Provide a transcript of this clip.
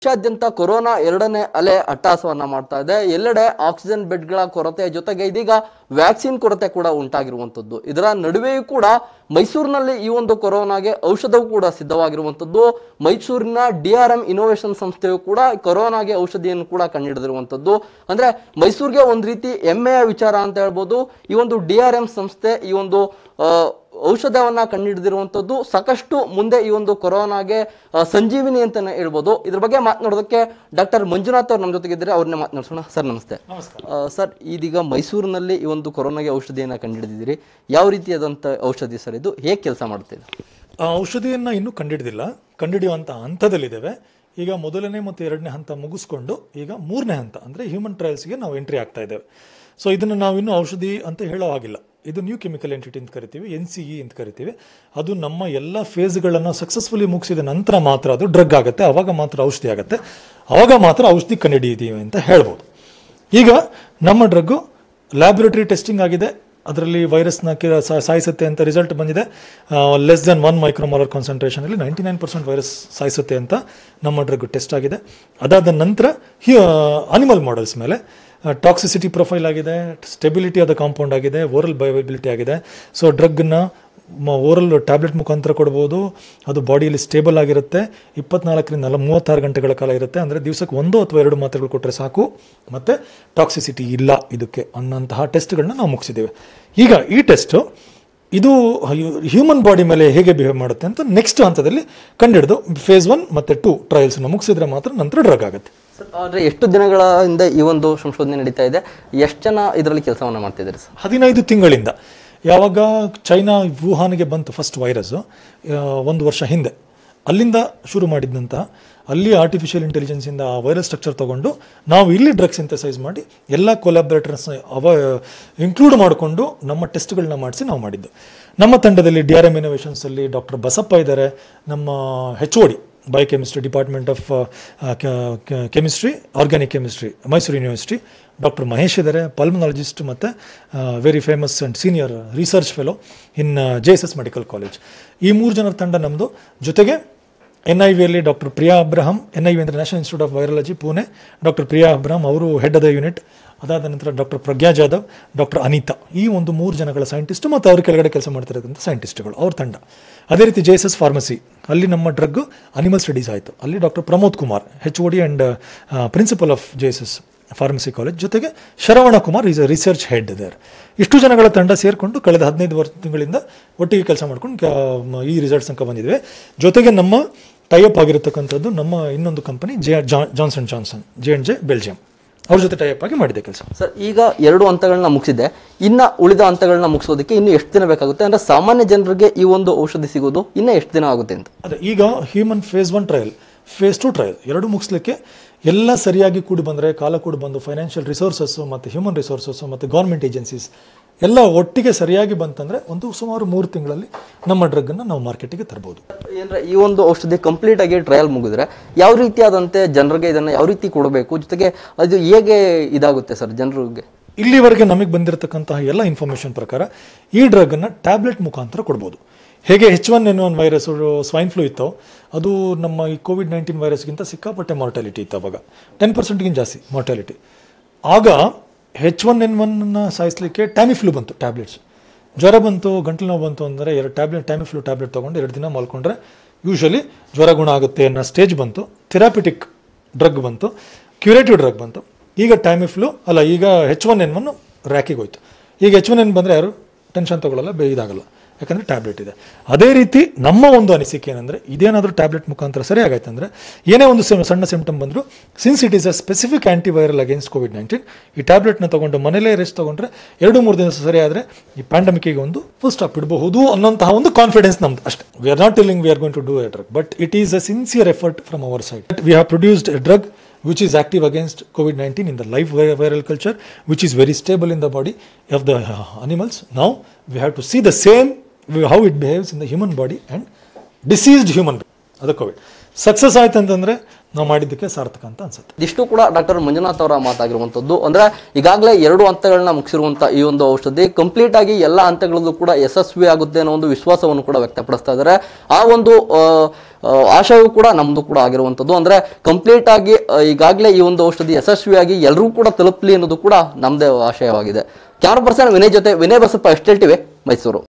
ದೇಶಾದ್ಯಂತ ಕೊರೋನಾ ಎರಡನೇ ಅಲೆ ಅಟ್ಟಹಾಸವನ್ನ ಮಾಡ್ತಾ ಇದೆ ಎಲ್ಲೆಡೆ ಆಕ್ಸಿಜನ್ ಬೆಡ್ಗಳ ಕೊರತೆ ಜೊತೆಗೆ ಇದೀಗ ವ್ಯಾಕ್ಸಿನ್ ಕೊರತೆ ಕೂಡ ಉಂಟಾಗಿರುವಂಥದ್ದು ಇದರ ನಡುವೆಯೂ ಕೂಡ ಮೈಸೂರಿನಲ್ಲಿ ಈ ಒಂದು ಕೊರೋನಾಗೆ ಔಷಧವೂ ಕೂಡ ಸಿದ್ಧವಾಗಿರುವಂಥದ್ದು ಮೈಸೂರಿನ ಡಿ ಆರ್ ಎಂ ಇನೋವೇಷನ್ ಸಂಸ್ಥೆಯು ಕೂಡ ಕೊರೋನಾಗೆ ಔಷಧಿಯನ್ನು ಕೂಡ ಕಂಡುಹಿಡಿದಿರುವಂಥದ್ದು ಅಂದ್ರೆ ಮೈಸೂರಿಗೆ ಒಂದು ರೀತಿ ಹೆಮ್ಮೆಯ ವಿಚಾರ ಅಂತ ಹೇಳ್ಬೋದು ಈ ಒಂದು ಡಿ ಆರ್ ಎಂ ಸಂಸ್ಥೆ ಈ ಒಂದು ಆ, ಔಷಧವನ್ನ ಕಂಡುಹಿಡಿದಿರುವಂಥದ್ದು ಸಾಕಷ್ಟು ಮುಂದೆ ಈ ಒಂದು ಕೊರೋನಾಗೆ ಆ, ಸಂಜೀವಿನಿ ಅಂತಾನೆ ಹೇಳ್ಬೋದು ಇದ್ರ ಬಗ್ಗೆ ಮಾತನಾಡೋದಕ್ಕೆ ಡಾಕ್ಟರ್ ಮಂಜುನಾಥ್ ಅವ್ರು ನಮ್ಮ ಜೊತೆಗಿದ್ದಾರೆ ಅವ್ರನ್ನೇ ಮಾತನಾಡ್ಸೋಣ ಸರ್ ನಮಸ್ತೆ ಆ, ಸರ್ ಇದೀಗ ಮೈಸೂರಿನಲ್ಲಿ ಈ ಒಂದು ಕೊರೋನಾಗೆ ಔಷಧಿಯನ್ನು ಕಂಡುಹಿಡಿದಿದ್ದೀರಿ ಯಾವ ರೀತಿಯಾದಂಥ ಔಷಧಿ ಸರ್ ಇದು ಹೇಗೆ ಕೆಲಸ ಮಾಡ್ತಿದೆ ಆ ಔಷಧಿಯನ್ನು ಇನ್ನೂ ಕಂಡಿಡಿದಿಲ್ಲ ಕಂಡುಹಿಡಿಯುವಂಥ ಹಂತದಲ್ಲಿದ್ದೇವೆ ಈಗ ಮೊದಲನೇ ಮತ್ತು ಎರಡನೇ ಹಂತ ಮುಗಿಸ್ಕೊಂಡು ಈಗ ಮೂರನೇ ಹಂತ ಅಂದರೆ ಹ್ಯೂಮನ್ ಟ್ರಯಲ್ಸ್ಗೆ ನಾವು ಎಂಟ್ರಿ ಆಗ್ತಾ ಇದ್ದೇವೆ ಸೊ ಇದನ್ನು ನಾವು ಇನ್ನೂ ಔಷಧಿ ಅಂತ ಹೇಳೋ ಹಾಗಿಲ್ಲ ಇದು ನ್ಯೂ ಕೆಮಿಕಲ್ ಎಂಟಿಟಿ ಅಂತ ಕರಿತೀವಿ ಎನ್ ಸಿ ಇ ಅಂತ ಕರಿತೀವಿ ಅದು ನಮ್ಮ ಎಲ್ಲ ಫೇಸ್ಗಳನ್ನು ಸಕ್ಸಸ್ಫುಲಿ ಮುಗಿಸಿದ ನಂತರ ಮಾತ್ರ ಅದು ಡ್ರಗ್ ಆಗುತ್ತೆ ಅವಾಗ ಮಾತ್ರ ಔಷಧಿ ಆಗುತ್ತೆ ಅವಾಗ ಮಾತ್ರ ಔಷಧಿ ಕಂಡುಹಿಡಿಯಿದ್ದೀವಿ ಅಂತ ಹೇಳ್ಬೋದು ಈಗ ನಮ್ಮ ಡ್ರಗ್ಗು ಲ್ಯಾಬೊರೇಟರಿ ಟೆಸ್ಟಿಂಗ್ ಆಗಿದೆ ಅದರಲ್ಲಿ ವೈರಸ್ನ ಕಿ ಸಾ- ಸಾಯಿಸುತ್ತೆ ಅಂತ ರಿಸಲ್ಟ್ ಬಂದಿದೆ ಲೆಸ್ ದೆನ್ ಒನ್ ಮೈಕ್ರೋಮಾಲರ್ ಕಾನ್ಸಂಟ್ರೇಷನಲ್ಲಿ ನೈಂಟಿ ನೈನ್ ಪರ್ಸೆಂಟ್ ವೈರಸ್ ಸಾಯಿಸುತ್ತೆ ಅಂತ ನಮ್ಮ ಡ್ರಗ್ ಟೆಸ್ಟ್ ಆಗಿದೆ ಅದಾದ ನಂತರ ಅನಿಮಲ್ ಮಾಡೆಲ್ಸ್ ಮೇಲೆ ಟಾಕ್ಸಿಸಿಟಿ ಪ್ರೊಫೈಲ್ ಆಗಿದೆ ಸ್ಟೆಬಿಲಿಟಿ ಆದ ಕಾಂಪೌಂಡ್ ಆಗಿದೆ ಓರಲ್ ಬಯೋಬಿಲಿಟಿ ಆಗಿದೆ ಸೊ ಡ್ರಗ್ನ ಓರಲ್ ಟ್ಯಾಬ್ಲೆಟ್ ಮುಖಾಂತರ ಕೊಡ್ಬೋದು ಅದು ಬಾಡಿಯಲ್ಲಿ ಸ್ಟೇಬಲ್ ಆಗಿರುತ್ತೆ ಇಪ್ಪತ್ನಾಲ್ಕರಿಂದ ನಲ ಮೂವತ್ತಾರು ಗಂಟೆಗಳ ಕಾಲ ಇರುತ್ತೆ ಅಂದರೆ ದಿವಸಕ್ಕೆ ಒಂದು ಅಥವಾ ಎರಡು ಮಾತ್ರೆಗಳು ಕೊಟ್ಟರೆ ಸಾಕು ಮತ್ತು ಟಾಕ್ಸಿಸಿಟಿ ಇಲ್ಲ ಇದಕ್ಕೆ ಅನ್ನೋಂತಹ ಟೆಸ್ಟ್ಗಳನ್ನ ನಾವು ಮುಗಿಸಿದ್ದೇವೆ ಈಗ ಈ ಟೆಸ್ಟು ಇದು ಹ್ಯೂಮನ್ ಬಾಡಿ ಮೇಲೆ ಹೇಗೆ ಬಿಹೇವ್ ಮಾಡುತ್ತೆ ಅಂತ ನೆಕ್ಸ್ಟ್ ಹಂತದಲ್ಲಿ ಕಂಡಿಡಿದು ಫೇಸ್ ಒನ್ ಮತ್ತು ಟು ಟ್ರಯಲ್ಸನ್ನು ಮುಗಿಸಿದ್ರೆ ಮಾತ್ರ ನಂತರ ಡ್ರಗ್ ಆಗುತ್ತೆ ಸರ್ ಆದರೆ ಎಷ್ಟು ದಿನಗಳಿಂದ ಈ ಒಂದು ಸಂಶೋಧನೆ ನಡೀತಾ ಇದೆ ಎಷ್ಟು ಜನ ಇದರಲ್ಲಿ ಕೆಲಸವನ್ನ ಮಾಡ್ತಿದ್ದಾರೆ ಸರ್ ಹದಿನೈದು ತಿಂಗಳಿಂದ ಯಾವಾಗ ಚೈನಾ ವುಹಾನ್ಗೆ ಬಂತು ಫಸ್ಟ್ ವೈರಸ್ಸು ಒಂದು ವರ್ಷ ಹಿಂದೆ ಅಲ್ಲಿಂದ ಶುರು ಮಾಡಿದ್ದಂತಹ ಅಲ್ಲಿ ಆರ್ಟಿಫಿಷಿಯಲ್ ಇಂಟೆಲಿಜೆನ್ಸಿಂದ ಆ ವೈರಸ್ ಸ್ಟ್ರಕ್ಚರ್ ತಗೊಂಡು ನಾವು ಇಲ್ಲಿ ಡ್ರಗ್ ಸಿಂಥಸೈಸ್ ಮಾಡಿ ಎಲ್ಲ ಕೊಲಾಬ್ರೇಟರ್ಸ್ ಅವ ಇನ್ಕ್ಲೂಡ್ ಮಾಡಿಕೊಂಡು ನಮ್ಮ ಟೆಸ್ಟ್ಗಳನ್ನ ಮಾಡಿಸಿ ನಾವು ಮಾಡಿದ್ದು ನಮ್ಮ ತಂಡದಲ್ಲಿ ಡಿ ಆರ್ ಎಮ್ ಇನೋವೇಷನ್ಸಲ್ಲಿ ಡಾಕ್ಟರ್ ಬಸಪ್ಪ ಇದ್ದಾರೆ ನಮ್ಮ H O D biochemistry department of chemistry organic chemistry Mysore university doctor Mahesh ಇದ್ದಾರೆ ಪಲ್ಮನಾಲಜಿಸ್ಟ್ ಮತ್ತು very famous and senior research fellow in J S S medical college ಈ ಮೂರು ಜನರ ತಂಡ ನಮ್ಮದು ಜೊತೆಗೆ ಎನ್ ಐ ವಿಯಲ್ಲಿ doctor Priya Abraham N I V ಅಂದರೆ national institute of virology Pune doctor Priya Abraham ಅವರು ಹೆಡ್ ಆಫ್ ದ ಯೂನಿಟ್ ಅದಾದ ನಂತರ ಡಾಕ್ಟರ್ ಪ್ರಜ್ಞಾ ಜಾಧವ್ ಡಾಕ್ಟರ್ ಅನಿತಾ ಈ ಒಂದು ಮೂರು ಜನಗಳ ಸೈಂಟಿಸ್ಟು ಮತ್ತು ಅವ್ರ ಕೆಳಗಡೆ ಕೆಲಸ ಮಾಡ್ತಿರೋದಂಥ ಸೈಂಟಿಸ್ಟ್ಗಳು ಅವ್ರ ತಂಡ ಅದೇ ರೀತಿ ಜೆ ಎಸ್ ಎಸ್ ಫಾರ್ಮಸಿ ಅಲ್ಲಿ ನಮ್ಮ ಡ್ರಗ್ ಅನಿಮಲ್ ಸ್ಟಡೀಸ್ ಆಯಿತು ಅಲ್ಲಿ doctor Pramod Kumar H O D and principal of J S S pharmacy college ಜೊತೆಗೆ Saravana Kumar is a research head there ಇಷ್ಟು ಜನಗಳ ತಂಡ ಸೇರಿಕೊಂಡು ಕಳೆದ ಹದಿನೈದು ವರ್ಷ ತಿಂಗಳಿಂದ ಒಟ್ಟಿಗೆ ಕೆಲಸ ಮಾಡ್ಕೊಂಡು ಕ- ಈ ರಿಸಲ್ಟ್ಸ್ ತನಕ ಬಂದಿದ್ದೇವೆ ಜೊತೆಗೆ ನಮ್ಮ ಟೈಅಪ್ ಆಗಿರತಕ್ಕಂಥದ್ದು ನಮ್ಮ ಇನ್ನೊಂದು company J Johnson Johnson J and J Belgium ಅವ್ರ ಜೊತೆ ಟೈಅಪ್ ಆಗಿ ಮಾಡಿದೆ ಕೆಲಸ ಸರ್ ಈಗ ಎರಡು ಹಂತಗಳನ್ನ ಮುಗಿಸಿದೆ ಇನ್ನ ಉಳಿದ ಹಂತಗಳನ್ನ ಮುಗಿಸೋದಕ್ಕೆ ಇನ್ನು ಎಷ್ಟು ದಿನ ಬೇಕಾಗುತ್ತೆ ಅಂದ್ರೆ ಸಾಮಾನ್ಯ ಜನರಿಗೆ ಈ ಒಂದು ಔಷಧಿ ಸಿಗೋದು ಇನ್ನ ಎಷ್ಟು ದಿನ ಆಗುತ್ತೆ ಅಂತ ಅದೇ ಈಗ human phase one trial phase two trial ಎರಡು ಮುಗಿಸ್ಲಿಕ್ಕೆ ಎಲ್ಲ ಸರಿಯಾಗಿ ಕೂಡಿ ಬಂದರೆ ಕಾಲ ಕೂಡಿ ಬಂದು ಫೈನಾನ್ಷಿಯಲ್ ರಿಸೋರ್ಸಸ್ಸು ಮತ್ತು ಹ್ಯೂಮನ್ ರಿಸೋರ್ಸಸ್ಸು ಮತ್ತು ಗೌರ್ಮೆಂಟ್ ಏಜೆನ್ಸೀಸ್ ಎಲ್ಲ ಒಟ್ಟಿಗೆ ಸರಿಯಾಗಿ ಬಂತಂದರೆ ಒಂದು ಸುಮಾರು ಮೂರು ತಿಂಗಳಲ್ಲಿ ನಮ್ಮ ಡ್ರಗ್ಗನ್ನು ನಾವು ಮಾರ್ಕೆಟಿಗೆ ತರ್ಬೋದು ಏನಂದ್ರೆ ಈ ಒಂದು ಔಷಧಿ ಕಂಪ್ಲೀಟ್ ಆಗಿ ಟ್ರಯಲ್ ಮುಗಿದ್ರೆ ಯಾವ ರೀತಿಯಾದಂತೆ ಜನರಿಗೆ ಇದನ್ನ ಯಾವ ರೀತಿ ಕೊಡಬೇಕು ಜೊತೆಗೆ ಅದು ಹೇಗೆ ಇದಾಗುತ್ತೆ ಸರ್ ಜನರಿಗೆ ಇಲ್ಲಿವರೆಗೆ ನಮಗೆ ಬಂದಿರತಕ್ಕಂತಹ ಎಲ್ಲ ಇನ್ಫಾರ್ಮೇಷನ್ ಪ್ರಕಾರ ಈ ಡ್ರಗ್ಗನ್ನು ಟ್ಯಾಬ್ಲೆಟ್ ಮುಖಾಂತರ ಕೊಡ್ಬೋದು ಹೇಗೆ H one N one virus swine flu ಇತ್ತು ಅದು ನಮ್ಮ ಈ ಕೋವಿಡ್ ನೈನ್ಟೀನ್ ವೈರಸ್ಗಿಂತ ಸಿಕ್ಕಾಪಟ್ಟೆ ಮಾರ್ಟಾಲಿಟಿ ಇತ್ತು ಅವಾಗ ಟೆನ್ ಪರ್ಸೆಂಟ್ಗಿಂತ ಜಾಸ್ತಿ ಮಾರ್ಟಾಲಿಟಿ ಆಗ ಹೆಚ್ ಒನ್ ಎನ್ ಒನ್ನ ಸಾಯಿಸಲಿಕ್ಕೆ ಟ್ಯಾಮಿಫ್ಲೂ ಬಂತು ಟ್ಯಾಬ್ಲೆಟ್ಸ್ ಜ್ವರ ಬಂತು ಗಂಟಲು ನೋವು ಬಂತು ಅಂದರೆ ಎರಡು ಟ್ಯಾಬ್ಲೆಟ್ ಟ್ಯಾಮಿಫ್ಲೂ ಟ್ಯಾಬ್ಲೆಟ್ ತೊಗೊಂಡು ಎರಡು ದಿನ ಮಲ್ಕೊಂಡ್ರೆ ಯೂಶಲಿ ಜ್ವರ ಗುಣ ಆಗುತ್ತೆ ಅನ್ನೋ ಸ್ಟೇಜ್ ಬಂತು ಥೆರಾಪಿಟಿಕ್ ಡ್ರಗ್ ಬಂತು ಕ್ಯೂರೇಟಿವ್ ಡ್ರಗ್ ಬಂತು ಈಗ ಟ್ಯಾಮಿಫ್ಲೂ ಅಲ್ಲ ಈಗ ಹೆಚ್ ಒನ್ ಎನ್ ಒನ್ ರ್ಯಾಕಿಗೆ ಹೋಯ್ತು ಈಗ ಹೆಚ್ ಒನ್ ಎನ್ ಬಂದರೆ ಯಾರು ಟೆನ್ಷನ್ ತಗೊಳ್ಳಲ್ಲ ಬೇ ಇದಾಗಲ್ಲ ಯಾಕಂದರೆ ಟ್ಯಾಬ್ಲೆಟ್ ಇದೆ ಅದೇ ರೀತಿ ನಮ್ಮ ಒಂದು ಅನಿಸಿಕೆ ಏನಂದರೆ ಇದೇನಾದರೂ ಟ್ಯಾಬ್ಲೆಟ್ ಮುಖಾಂತರ ಸರಿ ಆಗೈತೆ ಅಂದರೆ ಏನೇ ಒಂದು ಸಿಮ್- ಸಣ್ಣ ಸಿಂಪ್ಟಮ್ ಬಂದರೂ since it is a specific antiviral against COVID nineteen ಈ ಟ್ಯಾಬ್ಲೆಟ್ನ ತೊಗೊಂಡು ಮನೇಲೇ ರೆಸ್ಟ್ ತೊಗೊಂಡ್ರೆ ಎರಡು ಮೂರು ದಿವಸ ಸರಿ ಆದರೆ ಈ ಪ್ಯಾಂಡಮಿಕ್ಗೆ ಒಂದು ಫುಲ್ ಸ್ಟಾಪ್ ಇಡಬಹುದು ಅನ್ನೋಂತಹ ಒಂದು ಕಾನ್ಫಿಡೆನ್ಸ್ ನಮ್ದು ಅಷ್ಟೇ we are not telling we are going to do a drug but it is a sincere effort from our side we have produced a drug which is active against COVID 19 in the live vi- viral culture, which is very stable in the body of the uh, animals. Now we have to see the same how it behaves in the human body and deceased human being, other COVID. Success ಆಯ್ತು ಅಂತಂದ್ರೆ ನಾವು ಮಾಡಿದ್ದಕ್ಕೆ ಸಾರ್ಥಕ ಅಂತ ಅನ್ಸುತ್ತೆ ಇದಿಷ್ಟು ಕೂಡ doctor Manjunath ಅವರ ಮಾತಾಗಿರುವಂಥದ್ದು ಅಂದ್ರೆ ಈಗಾಗಲೇ ಎರಡು ಹಂತಗಳನ್ನ ಮುಗಿಸಿರುವಂತ ಈ ಒಂದು ಔಷಧಿ ಕಂಪ್ಲೀಟ್ ಆಗಿ ಎಲ್ಲ ಹಂತಗಳಲ್ಲೂ ಕೂಡ ಯಶಸ್ವಿ ಆಗುತ್ತೆ ಅನ್ನೋ ಒಂದು ವಿಶ್ವಾಸವನ್ನು ಕೂಡ ವ್ಯಕ್ತಪಡಿಸ್ತಾ ಇದ್ದಾರೆ ಆ ಒಂದು ಆ, ಆ, ಆಶಯವು ಕೂಡ ನಮ್ದು ಕೂಡ ಆಗಿರುವಂಥದ್ದು ಅಂದ್ರೆ ಕಂಪ್ಲೀಟ್ ಆಗಿ ಆ, ಈಗಾಗಲೇ ಈ ಒಂದು ಔಷಧಿ ಯಶಸ್ವಿಯಾಗಿ ಎಲ್ಲರೂ ಕೂಡ ತಲುಪಲಿ ಅನ್ನೋದು ಕೂಡ ನಮ್ದೇ ಆಶಯವಾಗಿದೆ ಕ್ಯಾಮರಾ ಪರ್ಸನ್ ವಿನಯ್ ಜೊತೆ ವಿನಯ್ ಬಸಪ್ಪ ಎಷ್ಟೇಳ್ತಿವೆ ಮೈಸೂರು